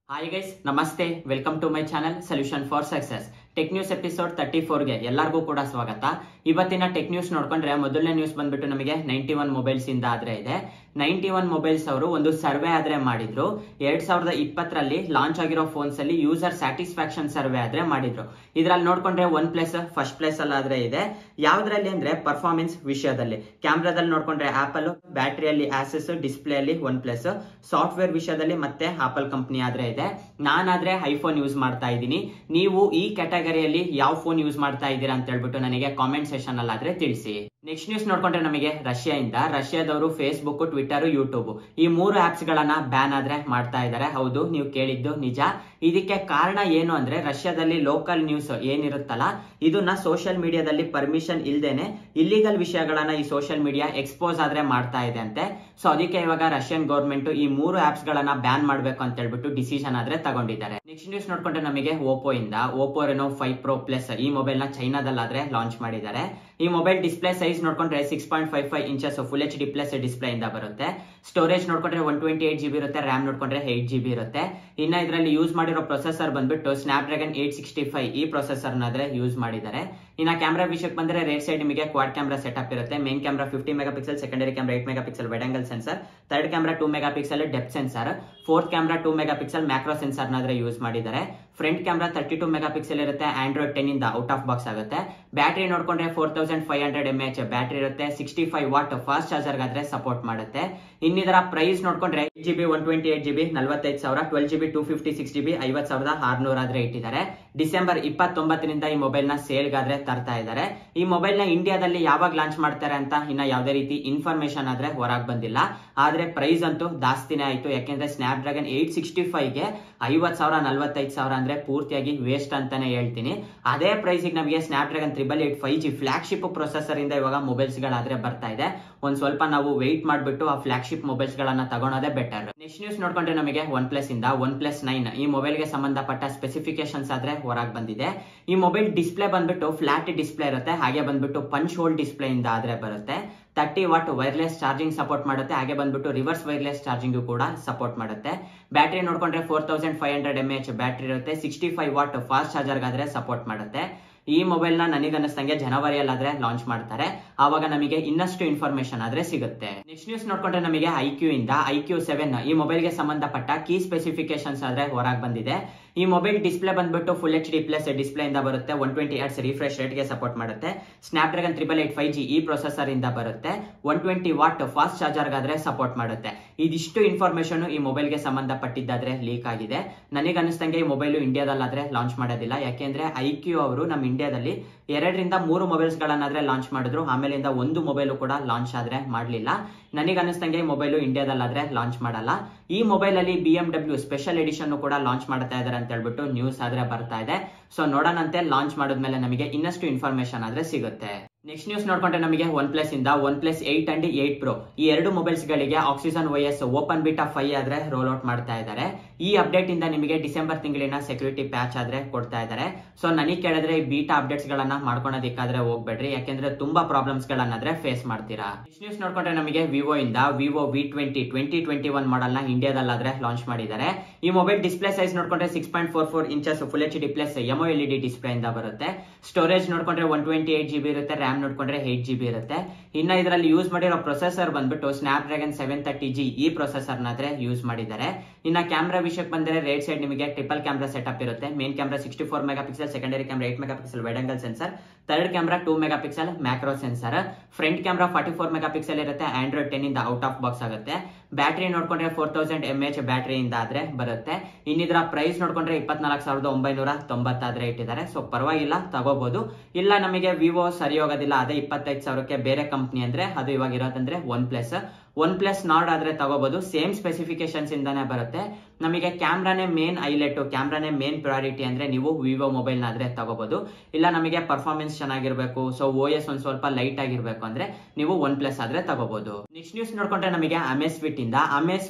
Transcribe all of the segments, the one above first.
hi guys ನಮಸ್ತೆ welcome to my channel solution for success tech news episode thirty ಫೋರ್ಗೆ ಎಲ್ಲರಿಗೂ ಕೂಡ ಸ್ವಾಗತ ಇವತ್ತಿನ ಟೆಕ್ ನ್ಯೂಸ್ ನೋಡ್ಕೊಂಡ್ರೆ ಮೊದಲನೇ ನ್ಯೂಸ್ ಬಂದ್ಬಿಟ್ಟು ನಮಗೆ ನೈಂಟಿ ಒನ್ ಮೊಬೈಲ್ಸ್ ಇಂದ ಆದ್ರೆ ಇದೆ ನೈಂಟಿ ಒನ್ ಮೊಬೈಲ್ಸ್ ಅವರು ಒಂದು ಸರ್ವೆ ಆದ್ರೆ ಮಾಡಿದ್ರು ಎರಡ್ ಸಾವಿರದ ಇಪ್ಪತ್ತರಲ್ಲಿ ಲಾಂಚ್ ಆಗಿರೋ ಫೋನ್ಸ್ ಅಲ್ಲಿ ಯೂಸರ್ ಸ್ಯಾಟಿಸ್ಫ್ಯಾಕ್ಷನ್ ಸರ್ವೆ ಆದ್ರೆ ಮಾಡಿದ್ರು ಇದ್ರಲ್ಲಿ ನೋಡ್ಕೊಂಡ್ರೆ ಒನ್ ಪ್ಲಸ್ ಫಸ್ಟ್ ಪ್ಲೇಸ್ ಅಲ್ಲಿ ಆದ್ರೆ ಇದೆ ಯಾವ್ದ್ರಲ್ಲಿ ಅಂದ್ರೆ ಪರ್ಫಾರ್ಮೆನ್ಸ್ ವಿಷಯದಲ್ಲಿ ಕ್ಯಾಮ್ರಾದಲ್ಲಿ ನೋಡ್ಕೊಂಡ್ರೆ ಆಪಲ್ ಬ್ಯಾಟರಿಯಲ್ಲಿ ಆಸಸ್ ಡಿಸ್ಪ್ಲೇ ಅಲ್ಲಿ ಒನ್ ಪ್ಲಸ್ ಸಾಫ್ಟ್ವೇರ್ ವಿಷಯದಲ್ಲಿ ಮತ್ತೆ ಆಪಲ್ ಕಂಪ್ನಿ ಆದ್ರೆ ಇದೆ ನಾನಾದ್ರೆ ಐಫೋನ್ ಯೂಸ್ ಮಾಡ್ತಾ ಇದ್ದೀನಿ ನೀವು ಈ ಕ್ಯಾಟಗರಿಯಲ್ಲಿ ಯಾವ ಫೋನ್ ಯೂಸ್ ಮಾಡ್ತಾ ಇದ್ದೀರಾ ಅಂತ ಹೇಳ್ಬಿಟ್ಟು ನನಗೆ ಕಾಮೆಂಟ್ ಸೆಷನ್ ಅಲ್ಲಿ ಆದ್ರೆ ತಿಳಿಸಿ ನೆಕ್ಸ್ಟ್ ನ್ಯೂಸ್ ನೋಡ್ಕೊಂಡ್ರೆ ನಮಗೆ ರಷ್ಯಾದಿಂದ ರಷ್ಯಾದವರು ಫೇಸ್ಬುಕ್ ಟ್ವಿಟರ್ ಯೂಟ್ಯೂಬ್ ಈ ಮೂರು ಆಪ್ಸ್ ಗಳನ್ನ ಬ್ಯಾನ್ ಆದ್ರೆ ಮಾಡ್ತಾ ಇದ್ದಾರೆ ಹೌದು ನೀವು ಕೇಳಿದ್ದು ನಿಜ ಇದಕ್ಕೆ ಕಾರಣ ಏನು ಅಂದ್ರೆ ರಷ್ಯಾದಲ್ಲಿ ಲೋಕಲ್ ನ್ಯೂಸ್ ಏನಿರುತ್ತಲ್ಲ ಇದನ್ನ ಸೋಷಿಯಲ್ ಮೀಡಿಯಾದಲ್ಲಿ ಪರ್ಮಿಷನ್ ಇಲ್ದೇನೆ ಇಲ್ಲಿಗಲ್ ವಿಷಯಗಳನ್ನ ಈ ಸೋಷಿಯಲ್ ಮೀಡಿಯಾ ಎಕ್ಸ್ಪೋಸ್ ಆದ್ರೆ ಮಾಡ್ತಾ ಇದೆ ಅಂತೆ ಸೊ ಅದಕ್ಕೆ ಇವಾಗ ರಷ್ಯನ್ ಗೌರ್ಮೆಂಟ್ ಈ ಮೂರು ಆಪ್ಸ್ ಗಳನ್ನ ಬ್ಯಾನ್ ಮಾಡ್ಬೇಕು ಅಂತ ಹೇಳ್ಬಿಟ್ಟು ಡಿಸಿಷನ್ ಆದ್ರೆ ತಗೊಂಡಿದ್ದಾರೆ ನೆಕ್ಸ್ಟ್ ನ್ಯೂಸ್ ನೋಡ್ಕೊಂಡ್ರೆ ನಮಗೆ ಓಪೋ ಇಂದ Oppo Reno five pro plus ಈ ಮೊಬೈಲ್ ನ ಚೈನಾದಲ್ಲಾದ್ರೆ ಲಾಂಚ್ ಮಾಡಿದ್ದಾರೆ ಈ ಮೊಬೈಲ್ ಡಿಸ್ಪ್ಲೇ ಸೈಜ್ ನೋಡ್ಕೊಂಡ್ರೆ six point five five inches full H D plus display ಇಂದ ಬರುತ್ತೆ ಸ್ಟೋರೇಜ್ ನೋಡ್ಕೊಂಡ್ರೆ ಒನ್ ಟ್ವೆಂಟಿ ಏಟ್ ಜಿಬಿ ಇರುತ್ತೆ ರ್ಯಾಮ್ ನೋಡ್ಕೊಂಡ್ರೆ ಏಟ್ ಜಿಬಿ ಇರುತ್ತೆ ಇನ್ನ ಇದರಲ್ಲಿ ಯೂಸ್ ಮಾಡಿರೋ ಪ್ರೊಸೆಸರ್ ಬಂದ್ಬಿಟ್ಟು Snapdragon eight sixty five ಈ ಪ್ರೊಸೆಸರ್ ನಾದ್ರೆ ಯೂಸ್ ಮಾಡಿದ್ದಾರೆ ಇನ್ನ ಕ್ಯಾಮ್ರಾ ವಿಷಯಕ್ಕೆ ಬಂದ್ರೆ ರೇಟ್ ಸೈಡ್ ನಿಮಗೆ ಕ್ವಾಡ್ ಕ್ಯಾಮ್ರಾ ಸೆಟಪ್ ಇರುತ್ತೆ main camera fifty megapixel secondary camera eight megapixel wide angle sensor third camera two megapixel depth sensor fourth camera two megapixel macro sensor ನಾದ್ರೆ use ಮಾಡಿದ್ದಾರೆ front camera thirty two megapixel ಇರುತ್ತೆ Android ten ಇಂದ out of box ಆಗುತ್ತೆ battery ನೋಡ್ಕೊಂಡ್ರೆ four thousand five hundred M H battery ಇರುತ್ತೆ sixty five watt fast charger ಆದ್ರೆ support ಮಾಡುತ್ತೆ ಇನ್ನಿದರ ಪ್ರೈಸ್ ನೋಡ್ಕೊಂಡ್ರೆ eight GB one twenty eight GB ನಲ್ವತ್ತೈದು ಸಾವಿರ twelve GB two fifty six GB ಐವತ್ ಸಾವಿರದ ಆರ್ನೂರ ಆದ್ರೆ ಇಟ್ಟಿದ್ದಾರೆ ಡಿಸೆಂಬರ್ ಇಪ್ಪತ್ತೊಂಬತ್ತರಿಂದ ಈ ಮೊಬೈಲ್ ನ ಸೇಲ್ಗಾದ್ರೆ ತರ್ತಾ ಇದ್ದಾರೆ ಈ ಮೊಬೈಲ್ ನ ಇಂಡಿಯಾದಲ್ಲಿ ಯಾವಾಗ ಲಾಂಚ್ ಮಾಡ್ತಾರೆ ಅಂತ ಇನ್ನ ಯಾವುದೇ ರೀತಿ ಇನ್ಫಾರ್ಮೇಶನ್ ಆದ್ರೆ ಹೊರಗ್ ಬಂದಿಲ್ಲ ಆದ್ರೆ ಪ್ರೈಸ್ ಅಂತೂ ಜಾಸ್ತಿನೇ ಆಯ್ತು ಯಾಕೆಂದ್ರೆ Snapdragon eight sixty five ಗೆ ಐವತ್ ಸಾವಿರ ನಲ್ವತ್ತೈದು ಸಾವಿರ ಅಂದ್ರೆ ಪೂರ್ತಿಯಾಗಿ ವೇಸ್ಟ್ ಅಂತಾನೆ ಹೇಳ್ತೀನಿ ಅದೇ ಪ್ರೈಸ್ ನಮಗೆ Snapdragon triple eight five G flagship processor ಇಂದ ಇವಾಗ ಮೊಬೈಲ್ಸ್ ಗಳಾದ್ರೆ ಬರ್ತಾ ಇದೆ ಒಂದ್ ಸ್ವಲ್ಪ ನಾವು ವೆಯ್ಟ್ ಮಾಡ್ಬಿಟ್ಟು ಆ ಫ್ಲಾಗ್ಶಿಪ್ ಮೊಬೈಲ್ಸ್ ಗಳನ್ನ ತಗೊಳೋದೇ ಬೆಟರ್ ನೆಕ್ಸ್ಟ್ ನ್ಯೂಸ್ ನೋಡ್ಕೊಂಡ್ರೆ ನಮಗೆ ಒನ್ ಪ್ಲಸ್ ಇಂದ ಒನ್ ಪ್ಲಸ್ ನೈನ್ ಈ ಮೊಬೈಲ್ ಗೆ ಸಂಬಂಧಪಟ್ಟ ಸ್ಪೆಸಿಫಿಕೇಶನ್ಸ್ ಆದ್ರೆ ಹೊರಗೆ ಬಂದಿದೆ ಈ ಮೊಬೈಲ್ ಡಿಸ್ಪ್ಲೇ ಬಂದ್ಬಿಟ್ಟು ಫ್ಲಾಟ್ ಡಿಸ್ಪ್ಲೇ ಇರುತ್ತೆ ಹಾಗೆ ಬಂದ್ಬಿಟ್ಟು ಪಂಚ್ ಹೋಲ್ ಡಿಸ್ಪ್ಲೇ ಇಂದ ಆದ್ರೆ ಬರುತ್ತೆ thirty watt wireless charging support ಮಾಡುತ್ತೆ ಹಾಗೆ ಬಂದ್ಬಿಟ್ಟು ರಿವರ್ಸ್ ವೈರ್ಲೆಸ್ ಚಾರ್ಜಿಂಗ್ ಕೂಡ ಸಪೋರ್ಟ್ ಮಾಡುತ್ತೆ ಬ್ಯಾಟರಿ ನೋಡ್ಕೊಂಡ್ರೆ four thousand five hundred M H battery ಇರುತ್ತೆ sixty five watt fast charger ಆದ್ರೆ ಸಪೋರ್ಟ್ ಮಾಡುತ್ತೆ ಈ ಮೊಬೈಲ್ ನ ನನಗನ್ನಿಸ್ತಂಗೆ ಜನವರಿಯಲ್ಲಾದ್ರೆ ಲಾಂಚ್ ಮಾಡ್ತಾರೆ ಆವಾಗ ನಮಗೆ ಇನ್ನಷ್ಟು ಇನ್ಫಾರ್ಮೇಶನ್ ಆದ್ರೆ ಸಿಗುತ್ತೆ ನೆಕ್ಸ್ಟ್ ನ್ಯೂಸ್ ನೋಡ್ಕೊಂಡ್ರೆ ನಮಗೆ ಐಕ್ಯೂ ಇಂದ ಐಕ್ಯೂ ಸೆವೆನ್ ಈ ಮೊಬೈಲ್ ಗೆ ಸಂಬಂಧಪಟ್ಟ ಕೀ ಸ್ಪೆಸಿಫಿಕೇಶನ್ಸ್ ಆದ್ರೆ ಹೊರಗೆ ಬಂದಿದೆ ಈ ಮೊಬೈಲ್ ಡಿಸ್ಪ್ಲೇ ಬಂದ್ಬಿಟ್ಟು full H D plus display ಇಂದ ಬರುತ್ತೆ one twenty hertz refresh rate ಗೆ ಸಪೋರ್ಟ್ ಮಾಡುತ್ತೆ Snapdragon triple eight five G ಈ ಪ್ರೊಸೆಸರ್ ಇಂದ ಬರುತ್ತೆ one twenty watt fast charger ಆದ್ರೆ ಸಪೋರ್ಟ್ ಮಾಡುತ್ತೆ ಇದಿಷ್ಟು ಇನ್ಫಾರ್ಮೇಶನ್ ಈ ಮೊಬೈಲ್ ಗೆ ಸಂಬಂಧಪಟ್ಟಿದ್ದಾದ್ರೆ ಲೀಕ್ ಆಗಿದೆ ನನಗೆ ಅನಿಸ್ತಂಗೆ ಈ ಮೊಬೈಲ್ ಇಂಡಿಯಾದಲ್ಲಾದ್ರೆ ಲಾಂಚ್ ಮಾಡೋದಿಲ್ಲ ಯಾಕೆಂದ್ರೆ ಐಕ್ಯೂ ಅವರು ನಮ್ಮ ಇಂಡಿಯಾದಲ್ಲಿ ಎರಡರಿಂದ ಮೂರು ಮೊಬೈಲ್ಸ್ ಗಳನ್ನಾದ್ರೆ ಲಾಂಚ್ ಮಾಡಿದ್ರು ಆಮೇಲಿಂದ ಒಂದು ಮೊಬೈಲ್ ಕೂಡ ಲಾಂಚ್ ಆದ್ರೆ ಮಾಡಲಿಲ್ಲ ನನಗೆ ಅನಿಸ್ತಂಗೆ ಈ ಮೊಬೈಲ್ ಇಂಡಿಯಾದಲ್ಲಾದ್ರೆ ಲಾಂಚ್ ಮಾಡಲ್ಲ ಈ ಮೊಬೈಲ್ ಅಲ್ಲಿ B M W special edition ಕೂಡ ಲಾಂಚ್ ಮಾಡ್ತಾ ಇದಾರೆ ಅಂತ ಹೇಳ್ಬಿಟ್ಟು ನ್ಯೂಸ್ ಆದ್ರೆ ಬರ್ತಾ ಇದೆ ಸೊ ನೋಡೋಣಂತೆ ಲಾಂಚ್ ಮಾಡಿದ್ಮೇಲೆ ನಮಗೆ ಇನ್ನಷ್ಟು ಇನ್ಫಾರ್ಮೇಶನ್ ಆದ್ರೆ ಸಿಗುತ್ತೆ ನೆಕ್ಸ್ಟ್ ನ್ಯೂಸ್ ನೋಡ್ಕೊಂಡ್ರೆ ನಮಗೆ ಒನ್ ಪ್ಲಸ್ ಇಂದ OnePlus eight and eight pro ಈ ಎರಡು ಮೊಬೈಲ್ಸ್ ಗಳಿಗೆ Oxygen OS open beta five ಆದ್ರೆ ರೋಲ್ ಔಟ್ ಮಾಡ್ತಾ ಇದ್ದಾರೆ ಈ ಅಪ್ಡೇಟ್ ಇಂದ ನಿಮಗೆ ಡಿಸೆಂಬರ್ ತಿಂಗಳಿನ ಸೆಕ್ಯೂರಿಟಿ ಪ್ಯಾಚ್ ಆದ್ರೆ ಕೊಡ್ತಾ ಇದ್ದಾರೆ ಸೊ ನನಗೆ ಕೇಳಿದ್ರೆ ಈ ಬೀಟಾ ಅಪ್ಡೇಟ್ಸ್ ಗಳನ್ನ ಮಾಡ್ಕೊಳೋದಕ್ಕಾದ್ರೆ ಹೋಗ್ಬೇಡ್ರಿ ಯಾಕೆಂದ್ರೆ ತುಂಬಾ ಪ್ರಾಬ್ಲಮ್ಸ್ ಗಳನ್ನಾದ್ರೆ ಫೇಸ್ ಮಾಡ್ತೀರಾ ನೆಕ್ಸ್ಟ್ ನ್ಯೂಸ್ ನೋಡ್ಕೊಂಡ್ರೆ ನಮಗೆ ವಿವೋ ಇಂದ Vivo V twenty twenty twenty one model ನ ಇಂಡಿಯಾದಲ್ಲಾದ್ರೆ ಲಾಂಚ್ ಮಾಡಿದ್ದಾರೆ ಈ ಮೊಬೈಲ್ ಡಿಸ್ಪ್ಲೇ ಸೈಜ್ ನೋಡ್ಕೊಂಡ್ರೆ six point four four inches full H D plus AMOLED display ಇಂದ ಬರುತ್ತೆ ಸ್ಟೋರೇಜ್ ನೋಡ್ಕೊಂಡ್ರೆ ಒನ್ ಟ್ವೆಂಟಿ ಏಟ್ ಜಿಬಿ ಇರುತ್ತೆ ರ್ಯಾಮ್ ನೋಡ್ಕೊಂಡ್ರೆ ಏಟ್ ಜಿಬಿ ಇರುತ್ತೆ ಇನ್ನ ಇದರಲ್ಲಿ ಯೂಸ್ ಮಾಡಿರೋ ಪ್ರೊಸೆಸರ್ ಬಂದ್ಬಿಟ್ಟು Snapdragon seven thirty G ಈ ಪ್ರೊಸೆಸರ್ ನಾದ್ರೆ ಯೂಸ್ ಮಾಡಿದ್ದಾರೆ ಇನ್ನ ಕ್ಯಾಮ್ರಾ ವಿಷಯಕ್ಕೆ ಬಂದ್ರೆ ರೇಟ್ ಸೈಡ್ ನಿಮಗೆ ಟ್ರಿಪಲ್ ಕ್ಯಾಮ್ರಾ ಸೆಟಪ್ ಇರುತ್ತೆ main camera sixty four megapixel secondary camera eight megapixel wide angle sensor third camera two megapixel macro sensor front camera forty four megapixel ಇರುತ್ತೆ Android ten ಇಂದ out of box ಆಗುತ್ತೆ battery ನೋಡ್ಕೊಂಡ್ರೆ four thousand M H battery ಇಂದ ಆದ್ರೆ ಬರುತ್ತೆ ಇನ್ನಿದ್ರ price ನೋಡ್ಕೊಂಡ್ರೆ ಇಪ್ಪತ್ನಾಲ್ಕು ಸಾವಿರದ ಒಂಬೈನೂರ ತೊಂಬತ್ತಾದ್ರೆ ಇಟ್ಟಿದ್ದಾರೆ ಸೊ ಪರವಾಗಿಲ್ಲ ತಗೋಬಹುದು ಇಲ್ಲ ನಮಗೆ ವಿವೋ ಸರಿ ಹೋಗೋದಿಲ್ಲ ಅದೇ ಇಪ್ಪತ್ತೈದು ಸಾವಿರಕ್ಕೆ ಬೇರೆ ಕಂಪ್ನಿ ಅಂದ್ರೆ ಅದು ಇವಾಗ ಇರೋದಂದ್ರೆ OnePlus OnePlus Nord ಆದ್ರೆ ತಗೋಬಹುದು ಸೇಮ್ ಸ್ಪೆಸಿಫಿಕೇಶನ್ಸ್ ಇಂದಾನೆ ಬರುತ್ತೆ ನಮಗೆ ಕ್ಯಾಮ್ರಾನೇ ಮೇನ್ ಹೈಲೈಟ್ ಕ್ಯಾಮ್ರಾನೇ ಮೇನ್ ಪ್ರಯಾರಿಟಿ ಅಂದ್ರೆ ನೀವು ವಿವೋ ಮೊಬೈಲ್ ಆದ್ರೆ ತಗೋಬಹುದು ಇಲ್ಲ ನಮಗೆ ಪರ್ಫಾರ್ಮೆನ್ಸ್ ಚೆನ್ನಾಗಿರ್ಬೇಕು ಸೊ ಓ ಎಸ್ ಒಂದ್ ಸ್ವಲ್ಪ ಲೈಟ್ ಆಗಿರ್ಬೇಕು ಅಂದ್ರೆ ನೀವು ಒನ್ ಪ್ಲಸ್ ಆದ್ರೆ ತಗೋಬಹುದು ನೆಕ್ಸ್ಟ್ ನ್ಯೂಸ್ ನೋಡ್ಕೊಂಡ್ರೆ ನಮಗೆ ಅಮೇಸ್ ಫಿಟ್ ಇಂದ Amazfit G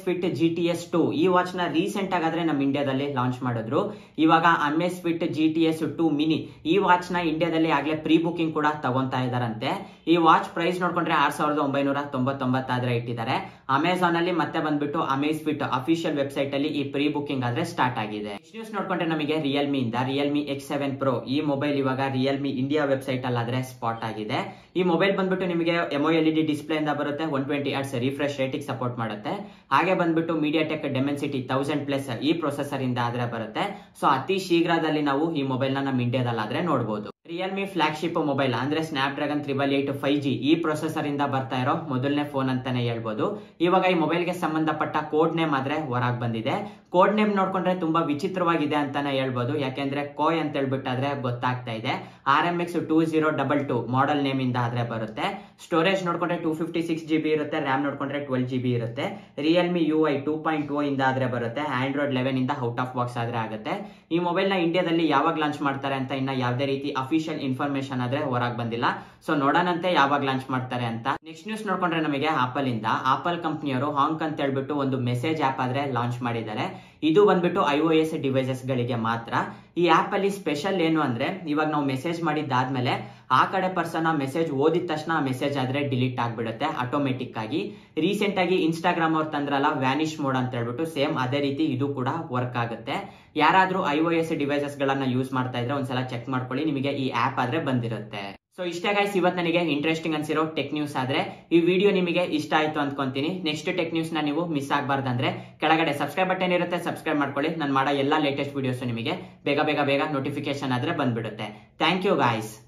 G T S two ಈ ವಾಚ್ ನ ರೀಸೆಂಟ್ ಆಗಾದ್ರೆ ನಮ್ಮ ಇಂಡಿಯಾದಲ್ಲಿ ಲಾಂಚ್ ಮಾಡಿದ್ರು ಇವಾಗ Amazfit G T S two mini ಈ ವಾಚ್ ನ ಇಂಡಿಯಾದಲ್ಲಿ ಆಗ್ಲೇ ಪ್ರೀ ಬುಕಿಂಗ್ ಕೂಡ ತಗೊಂತಾ ಇದಾರಂತೆ ಈ ವಾಚ್ ಪ್ರೈಸ್ ನೋಡ್ಕೊಂಡ್ರೆ ಆರ್ ಸಾವಿರದ ಒಂಬೈನೂರ ತೊಂಬತ್ತೊಂಬತ್ತಾದ್ರೆ ಇಟ್ಟಿದ್ದಾರೆ ಅಮೆಝಾನ್ ಅಲ್ಲಿ ಮತ್ತೆ ಬಂದ್ಬಿಟ್ಟು ಅಮೇಸ್ ಫಿಟ್ ಅಫಿಷಿಯಲ್ ವೆಬ್ಸೈಟ್ ಅಲ್ಲಿ ಈ ಪ್ರೀ ಬುಕಿಂಗ್ ಆದ್ರೆ ಸ್ಟಾರ್ಟ್ ಆಗಿದೆ ನ್ಯೂಸ್ ನೋಡ್ಕೊಂಡ್ರೆ ನಮಗೆ ರಿಯಲ್ಮಿ ಇಂದ ರಿಯಲ್ಮಿ ಎಕ್ಸ್ ಸೆವೆನ್ ಪ್ರೋ ಈ ಮೊಬೈಲ್ ಇವಾಗ ರಿಯಲ್ಮಿ ಇಂಡಿಯಾ ವೆಬ್ಸೈಟ್ ಅಲ್ಲಾದ್ರೆ ಸ್ಪಾಟ್ ಆಗಿದೆ ಈ ಮೊಬೈಲ್ ಬಂದ್ಬಿಟ್ಟು ನಿಮಗೆ AMOLED display ಇಂದ ಬರುತ್ತೆ ಒನ್ ಟ್ವೆಂಟಿ ಅರ್ಟ್ಸ್ ರಿಫ್ರೆಶ್ ರೇಟಿಗೆ ಸಪೋರ್ಟ್ ಮಾಡುತ್ತೆ ಹಾಗೆ ಬಂದ್ಬಿಟ್ಟು MediaTek Dimensity thousand plus ಈ ಪ್ರೊಸೆಸರ್ ಇಂದ ಆದ್ರೆ ಬರುತ್ತೆ ಸೊ ಅತಿ ಶೀಘ್ರದಲ್ಲಿ ನಾವು ಈ ಮೊಬೈಲ್ ನ ನಮ್ಮ ಇಂಡಿಯಾದಲ್ಲಾದ್ರೆ ನೋಡಬಹುದು ರಿಯಲ್ಮಿ ಫ್ಲಾಗ್ಶಿಪ್ ಮೊಬೈಲ್ ಅಂದ್ರೆ Snapdragon triple eight five G ಈ ಪ್ರೊಸೆಸರ್ ಇಂದ ಬರ್ತಾ ಇರೋ ಮೊದಲನೇ ಫೋನ್ ಅಂತಾನೆ ಹೇಳ್ಬೋದು ಇವಾಗ ಈ ಮೊಬೈಲ್ಗೆ ಸಂಬಂಧಪಟ್ಟ ಕೋಡ್ ನೇಮ್ ಆದ್ರೆ ಹೊರಗ್ ಬಂದಿದೆ ಕೋಡ್ ನೇಮ್ ನೋಡ್ಕೊಂಡ್ರೆ ತುಂಬಾ ವಿಚಿತ್ರವಾಗಿದೆ ಅಂತಾನೆ ಹೇಳ್ಬೋದು ಯಾಕೆಂದ್ರೆ ಕೋಯ್ ಅಂತ ಹೇಳ್ಬಿಟ್ಟಾದ್ರೆ ಗೊತ್ತಾಗ್ತಾ ಇದೆ R M X two zero double two model name ಇಂದ ಆದ್ರೆ ಬರುತ್ತೆ ಸ್ಟೋರೇಜ್ ನೋಡ್ಕೊಂಡ್ರೆ two fifty six G B ಇರುತ್ತೆ ರ್ಯಾಮ್ ನೋಡ್ಕೊಂಡ್ರೆ ಟ್ವೆಲ್ ಜಿ ಬಿ ಇರುತ್ತೆ Realme U I two point two ಇಂದ ಆದ್ರೆ ಬರುತ್ತೆ ಆಂಡ್ರಾಯ್ಡ್ ಲೆವೆನ್ ಇಂದ ಔಟ್ ಆಫ್ ಬಾಕ್ಸ್ ಆದ್ರೆ ಆಗುತ್ತೆ ಈ ಮೊಬೈಲ್ ನ ಇಂಡಿಯಾದಲ್ಲಿ ಯಾವಾಗ ಲಾಂಚ್ ಮಾಡ್ತಾರೆ ಅಂತ ಇನ್ನ ಯಾವುದೇ ರೀತಿ ಅಫಿಷಿಯಲ್ ಇನ್ಫಾರ್ಮೇಶನ್ ಆದ್ರೆ ಹೊರಗ್ ಬಂದಿಲ್ಲ ಸೊ ನೋಡೋಣಂತೆ ಯಾವಾಗ ಲಾಂಚ್ ಮಾಡ್ತಾರೆ ಅಂತ ನೆಕ್ಸ್ಟ್ ನ್ಯೂಸ್ ನೋಡ್ಕೊಂಡ್ರೆ ನಮಗೆ ಆಪಲ್ ಇಂದ ಆಪಲ್ ಕಂಪ್ನಿಯವರು ಹಾಂಕ್ ಅಂತ ಹೇಳ್ಬಿಟ್ಟು ಒಂದು ಮೆಸೇಜ್ ಆಪ್ ಆದ್ರೆ ಲಾಂಚ್ ಮಾಡಿದ್ದಾರೆ ಇದು ಬಂದ್ಬಿಟ್ಟು ಐ ಒ ಎಸ್ ಡಿವೈಸಸ್ ಗಳಿಗೆ ಮಾತ್ರ ಈ ಆಪ್ ಅಲ್ಲಿ ಸ್ಪೆಷಲ್ ಏನು ಅಂದ್ರೆ ಇವಾಗ ನಾವು ಮೆಸೇಜ್ ಮಾಡಿದ್ದಾದ್ಮೇಲೆ ಆ ಕಡೆ ಪರ್ಸನ್ ಆ ಮೆಸೇಜ್ ಓದಿದ ತಕ್ಷಣ ಆ ಮೆಸೇಜ್ ಆದ್ರೆ ಡಿಲೀಟ್ ಆಗ್ಬಿಡುತ್ತೆ ಆಟೋಮೆಟಿಕ್ ಆಗಿ ರೀಸೆಂಟ್ ಆಗಿ ಇನ್ಸ್ಟಾಗ್ರಾಮ್ ಅವ್ರು ತಂದ್ರಲ್ಲ ವ್ಯಾನಿಶ್ ಮೋಡ್ ಅಂತ ಹೇಳ್ಬಿಟ್ಟು ಸೇಮ್ ಅದೇ ರೀತಿ ಇದು ಕೂಡ ವರ್ಕ್ ಆಗುತ್ತೆ ಯಾರಾದ್ರೂ ಐ ಒ ಎಸ್ ಡಿವೈಸಸ್ ಗಳನ್ನ ಯೂಸ್ ಮಾಡ್ತಾ ಇದ್ರೆ ಒಂದ್ಸಲ ಚೆಕ್ ಮಾಡ್ಕೊಳ್ಳಿ ನಿಮಗೆ ಈ ಆಪ್ ಆದ್ರೆ ಬಂದಿರುತ್ತೆ ಸೊ ಇಷ್ಟೇ ಗೈಸ್ ಇವತ್ತು ನನಗೆ ಇಂಟ್ರೆಸ್ಟಿಂಗ್ ಅನ್ಸಿರೋ ಟೆಕ್ ನ್ಯೂಸ್ ಆದ್ರೆ ಈ ವಿಡಿಯೋ ನಿಮಗೆ ಇಷ್ಟ ಆಯ್ತು ಅನ್ಕೊಂತೀನಿ ನೆಕ್ಸ್ಟ್ ಟೆಕ್ ನ್ಯೂಸ್ ನ ನೀವು ಮಿಸ್ ಆಗಬಾರ್ದಂದ್ರೆ ಕೆಳಗಡೆ ಸಬ್ಸ್ಕ್ರೈಬ್ ಬಟನ್ ಇರುತ್ತೆ ಸಬ್ಸ್ಕ್ರೈಬ್ ಮಾಡ್ಕೊಳ್ಳಿ ನಾನು ಮಾಡೋ ಎಲ್ಲಾ ಲೇಟೆಸ್ಟ್ ವಿಡಿಯೋಸ್ ನಿಮಗೆ ಬೇಗ ಬೇಗ ಬೇಗ ನೋಟಿಫಿಕೇಶನ್ ಆದ್ರೆ ಬಂದ್ಬಿಡುತ್ತೆ ಥ್ಯಾಂಕ್ ಯು ಗಾಯ್ಸ್